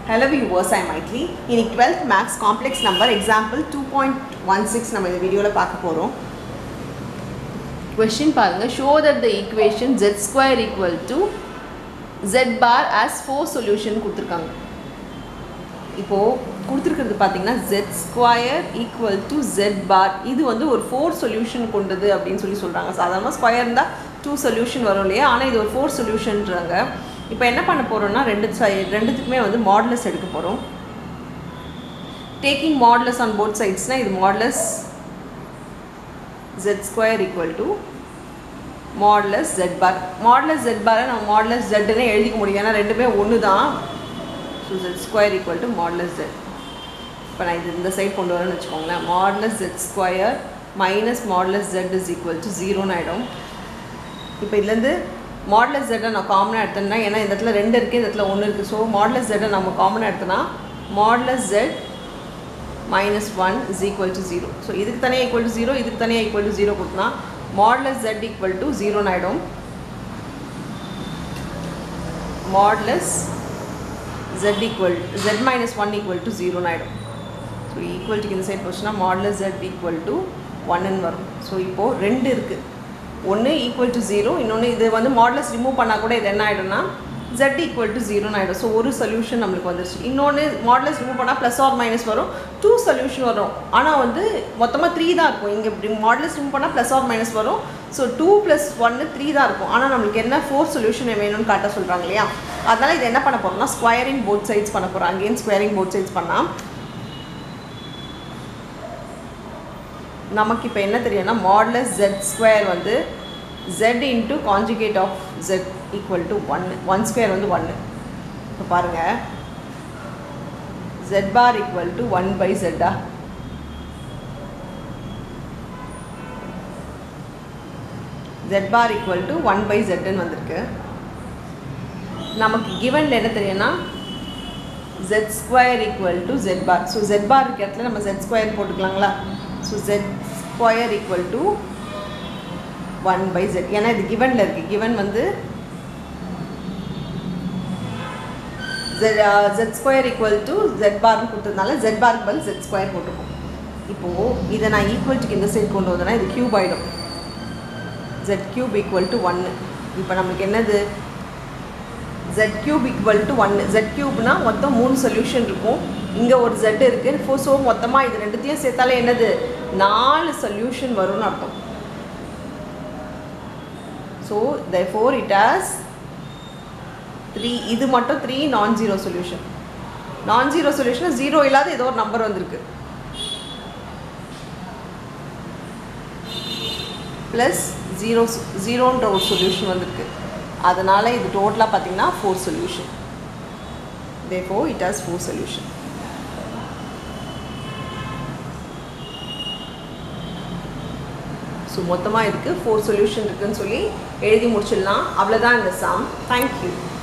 Hello viewers, I am Maitli. இன்னைக்கு 12th maths complex number example two point one six நம்ம இந்த வீடியோவில் பார்க்க போகிறோம் கொஷின் பாருங்க show that the equation z square equal to z bar as four solution கொடுத்துருக்காங்க இப்போது கொடுத்துருக்கிறது பார்த்தீங்கன்னா z square equal to z bar இது வந்து ஒரு ஃபோர் சொல்யூஷன் கொண்டது அப்படின்னு சொல்லி சொல்கிறாங்க சாதாரணமாக ஸ்கொயர் இருந்தால் டூ சொல்யூஷன் வரும் இல்லையா ஆனால் இது ஒரு ஃபோர் சொல்யூஷன்றாங்க இப்போ என்ன பண்ண போகிறோம்னா ரெண்டு சை- ரெண்டுத்துக்குமே வந்து மாடலஸ் எடுக்க போகிறோம் டேக்கிங் மாடலஸ் ஆன் போத் சைட்ஸ்னால் இது modulus z square equal to modulus z bar modulus z பாரை நம்ம மாடலஸ் ஜெட்னே எழுதிக்க முடியும் ஏன்னா ரெண்டுமே ஒன்று தான் so z square equal to modulus z இப்போ நான் இது இந்த சைட் கொண்டு வரேன்னு வச்சுக்கோங்களேன் modulus z square minus modulus z is equal to ஜீரோன்னு ஆகிடும் இப்போ இதுலேருந்து மாடலஸ் ஜெட்டை நான் காமனாக எடுத்தேன்னா ஏன்னா இந்த இடத்துல ரெண்டு இருக்குது இந்த இடத்துல ஒன்று இருக்குது ஸோ மாடலஸ் ஜெட்டை நம்ம காமனாக எடுத்தோன்னா modulus z minus one is equal to zero so இதுக்கு தனியாக ஈக்குவல் டு ஜீரோ இதுக்கு தனியாக ஈக்குவல் டு ஜீரோ கொடுத்தனா மாடலஸ் ஜெட் ஈக்குவல் டு ஜீரோன்னு ஆகிடும் modulus z equal z minus one equal to ஜீரோன்னு ஆகிடும் ஸோ ஈக்குவல்ட்டுக்கு இந்த சைட் போச்சுன்னா மாடலஸ் z ஈக்குவல் டு ஒன்னு வரும் ஸோ இப்போது ரெண்டு இருக்குது ஒன்று ஈக்குவல் டு ஜீரோ இன்னொன்று இது வந்து மாடலஸ் ரிமூவ் பண்ணால் கூட இது என்ன ஆகிடும்னா z ஈக்குவல் டு ஜீரோன்னு ஆகிடும் ஸோ ஒரு சொல்யூஷன் நம்மளுக்கு வந்துருச்சு இன்னொன்று மாடலஸ் ரிமூவ் பண்ணால் ப்ளஸ் ஆர் மைனஸ் வரும் டூ சொல்யூஷன் வரும் ஆனால் வந்து மொத்தமாக த்ரீ தான் இருக்கும் இங்கே இப்படி மாடலஸ் ரிமூவ் பண்ணால் ப்ளஸ் ஆர் மைனஸ் வரும் ஸோ டூ ப்ளஸ் ஒன்று த்ரீ தான் இருக்கும் ஆனால் நம்மளுக்கு என்ன ஃபோர் சொல்யூஷன் வேணும்னு காட்ட சொல்கிறாங்க இல்லையா அதனால் இது என்ன பண்ண போகிறோம்னா ஸ்கொயரிங் போத் சைட்ஸ் பண்ண போகிறோம் அகெயின் ஸ்கொயரிங் போத் சைட்ஸ் பண்ணால் நமக்கு இப்போ என்ன தெரியும்னா மாடலஸ் ஜெட் ஸ்கொயர் வந்து z into conjugate of z equal to ஒன்று ஒன் ஸ்கொயர் வந்து ஒன்று இப்போ பாருங்கள் z bar equal to one by ஜெட்டா z bar equal to one by ஜெட்டுன்னு வந்திருக்கு நமக்கு கிவனில் என்ன தெரியும்னா z square equal to z bar so z bar இருக்க இடத்துல நம்ம z ஸ்கொயர் போட்டுக்கலாங்களா so z square equal to one by z ஏன்னா இது கிவனில் இருக்குது கிவன் வந்து jet square equal to z பார்னு கொடுத்ததுனால ஜெட் பாருக்கு பதில் ஜெட் ஸ்கொயர் போட்டுருக்கோம் இப்போது இதை நான் ஈக்குவல்ட்டுக்கு இந்த சைடு கொண்டு வந்தேன்னா இது க்யூப் ஆகிடும் ஜெட் க்யூப் ஈக்குவல் டு ஒன்று இப்போ நம்மளுக்கு என்னது ஜெட் கியூப் ஈக்குவல் டு ஒன்று ஜெட் கியூப்னா மொத்தம் மூணு சொல்யூஷன் இருக்கும் இங்கே ஒரு ஜெட் இருக்குது ஃபோ ஸோ மொத்தமாக இது ரெண்டுத்தையும் சேர்த்தாலே என்னது நாலு சொல்யூஷன் வரும்னு அர்த்தம் so therefore it has three இது மட்டும் three non zero solution non zero solution zero இல்லாத ஏதோ ஒரு நம்பர் வந்திருக்கு ப்ளஸ் ஜீரோ ஜீரோன்ற ஒரு சொல்யூஷன் வந்திருக்கு அதனால் இது டோட்டலாக பார்த்தீங்கன்னா four solution therefore it has four solution so மொத்தமாக இதுக்கு ஃபோர் சொல்யூஷன் இருக்குன்னு சொல்லி எழுதி முடிச்சிடலாம் அவ்வளோதான் இந்த சம் தேங்க்யூ